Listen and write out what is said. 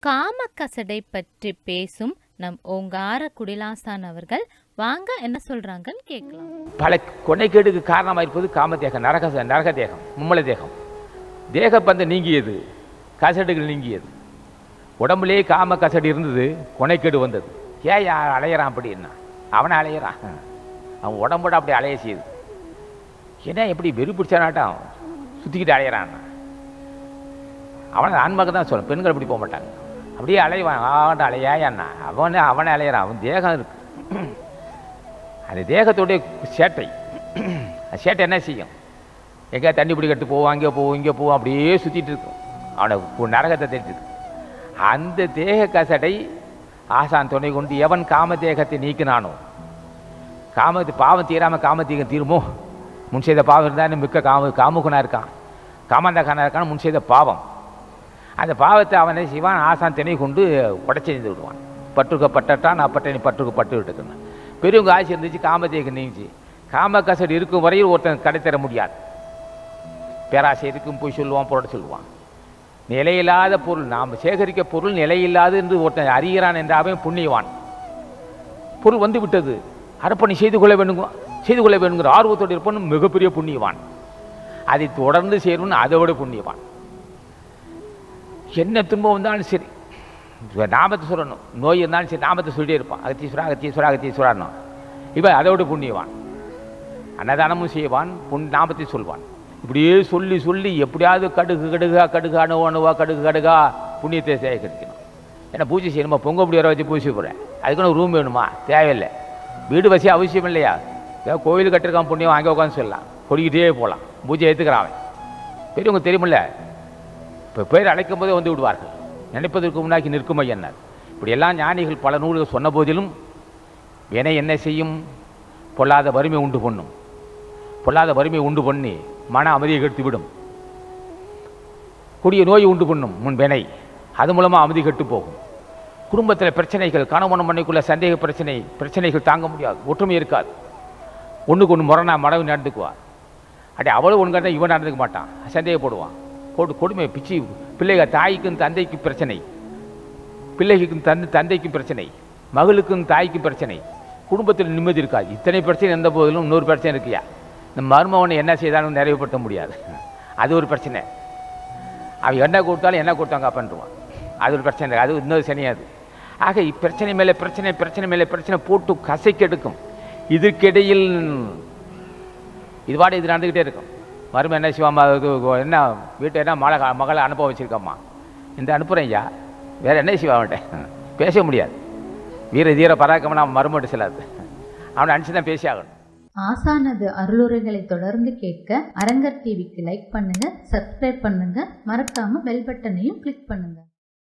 காமக்கசடை பற்றி பேசும் நம் ஓங்கார குடிலாசான் அவர்கள் வாங்க என்ன சொல்றாங்கன்னு கேட்கலாம் பல கொனைக்கேடுக்கு காரணமாக இருப்பது காமதேகம் நரக நரக தேகம் மும்மல தேகம் தேக பந்து நீங்கியது கசடுகள் நீங்கியது உடம்புலேயே காம கசடு இருந்தது கொனைக்கேடு வந்தது ஏன் யா- அலையறான் அப்படின்னா அவனை அலையறான் அவன் உடம்போட அப்படி அலைய செய்யுது என்ன எப்படி வெறி பிடிச்சானாட்டம் சுற்றிக்கிட்டு அலையறான் அவனை ஆண்மக தான் சொல்லணும் பெண்கள் அப்படி போக மாட்டாங்க அப்படியே அலைவான் ஆண்ட அலையாயண்ணா அவனே அவனை அலையறான் அவன் தேகம் இருக்கு அந்த தேகத்துடைய சேட்டை அந்த சேட்டை என்ன செய்யும் எங்கேயா தண்ணி பிடிக்கட்டு போவோம் அங்கே போவோம் இங்கே போவோம் அப்படியே சுற்றிட்டு இருக்கும் அவனை ஒரு நரகத்தை தெரிஞ்சுது அந்த தேக கசடை ஆசான் துணை கொண்டு எவன் காம தேகத்தை நீக்கினானோ காமத்து பாவம் தீராமல் காமத்தீகம் தீருமோ முன் செய்த பாவம் இருந்தால் மிக்க காம காமுகனாக இருக்கான் காமந்தகனாக இருக்கான் முன் செய்த பாவம் அந்த பாவத்தை அவனை சிவான் ஆசான் திணை கொண்டு உடச்செறிந்து விடுவான் பற்றுக்க பட்டட்டான் அப்பட்டனை பற்றுக்கு பட்டு விட்டுக்கணும் பெரியவங்க ஆசை இருந்துச்சு காமதேகம் நீங்கிச்சு காம கசடு இருக்கும் வரையில் ஒருத்தன் கடை தர முடியாது பேராசை இருக்கும் போய் சொல்லுவான் புரட்ட சொல்லுவான் நிலையில்லாத பொருள் நாம் சேகரிக்க பொருள் நிலையில்லாது என்று ஒருத்தன் அறிகிறான் என்ற அவன் புண்ணியவான் பொருள் வந்து விட்டது அர்ப்பணி செய்து கொள்ள வேண்டுங்க செய்து கொள்ள வேண்டுங்கிற ஆர்வத்தோடு இருப்பவன் மிகப்பெரிய புண்ணியவான் அதை தொடர்ந்து செய்யணும்னு அதை விட புண்ணியவான் என்ன துன்பம் வந்தாலும் சரி இப்ப நாமத்தை சொல்லணும் நோய் இருந்தாலும் சரி நாமத்தை சொல்லிட்டே இருப்பான் அகத்தீஸ்வரா அகத்தீஸ்வரா அகத்தீஸ்வரான்னு இவன் அதை விட புண்ணியவான் அன்னதானமும் செய்வான் புண் நாமத்தை சொல்வான் இப்படியே சொல்லி சொல்லி எப்படியாவது கடுகு கடுகா கடுகு அணுவா அணுவா கடுகு கடுகா புண்ணியத்தை சேகரிக்கணும் ஏன்னா பூஜை செய்யணுமா பொங்க முடி வர வச்சு பூஜை போகிறேன் அதுக்குன்னு ரூம் வேணுமா தேவையில்லை வீடு வசதி அவசியம் இல்லையா ஏதோ கோயில் கட்டிருக்கான் புண்ணியம் அங்கே உட்காந்து சொல்லலாம் கொடிக்கிட்டே போகலாம் பூஜை ஏற்றுக்கிறான் அவன் பெரியவங்க தெரியுமில்ல இப்போ பேர் அழைக்கும் போதே வந்து விடுவார்கள் நினைப்பதற்கு முன்னாக்கி நிற்கும் ஐயன்னார் இப்படியெல்லாம் ஞானிகள் பல நூல்கள் சொன்ன போதிலும் வினை என்ன செய்யும் பொல்லாத வறுமை உண்டு பண்ணும் பொல்லாத வறுமை உண்டு பண்ணி மன அமைதியை கெடுத்து விடும் கொடிய நோய் உண்டு பண்ணும் முன் வினை அது மூலமாக அமைதி கெட்டு போகும் குடும்பத்தில் பிரச்சனைகள் கணவன் மண்ணைக்குள்ள சந்தேக பிரச்சனை பிரச்சனைகள் தாங்க முடியாது ஒற்றுமை இருக்காது ஒன்றுக்கு ஒன்று முரணா மனைவி நடந்துக்குவார் அடி அவளும் ஒன்று இவன் நடந்துக்க மாட்டான் சந்தேகப்படுவான் போட்டு கொடுமை பிச்சு பிள்ளைகள் தாய்க்கும் தந்தைக்கும் பிரச்சனை பிள்ளைகளுக்கும் தந்தை தந்தைக்கும் பிரச்சனை மகளுக்கும் தாய்க்கும் பிரச்சனை குடும்பத்தில் நிம்மதி இருக்காது இத்தனை பிரச்சனை இருந்த போதிலும் இன்னொரு பிரச்சனை இருக்கியா இந்த மருமகனை என்ன செய்தாலும் நிறைவுபடுத்த முடியாது அது ஒரு பிரச்சனை அவன் என்ன கொடுத்தாலும் என்ன கொடுத்தாங்க பண்ணுவான் அது ஒரு பிரச்சனை அது இன்னொரு சனியாது ஆக இப்பிரச்சனை மேலே பிரச்சனை பிரச்சனை மேலே பிரச்சனை போட்டு கசைக்கெடுக்கும் இதற்கிடையில் இது பாட்டு இது நடந்துக்கிட்டே இருக்கும் மரும என்ன சிவாமா இது என்ன வீட்டை என்ன மழை மகளை அனுப்ப வச்சிருக்கம்மா இந்த அனுப்புகிறேன் ஐயா வேறு என்ன சிவா அவன்கிட்ட பேச முடியாது வீர தீர பராக்கம்னா மருமட்டு செல்லாது அவனை அனுப்பிச்சு தான் பேசி ஆகணும் ஆசானது அருளுரைகளை தொடர்ந்து கேட்க அரங்கர் டிவிக்கு லைக் பண்ணுங்க சப்ஸ்கிரைப் பண்ணுங்க மறக்காம பெல் பட்டனையும் கிளிக் பண்ணுங்க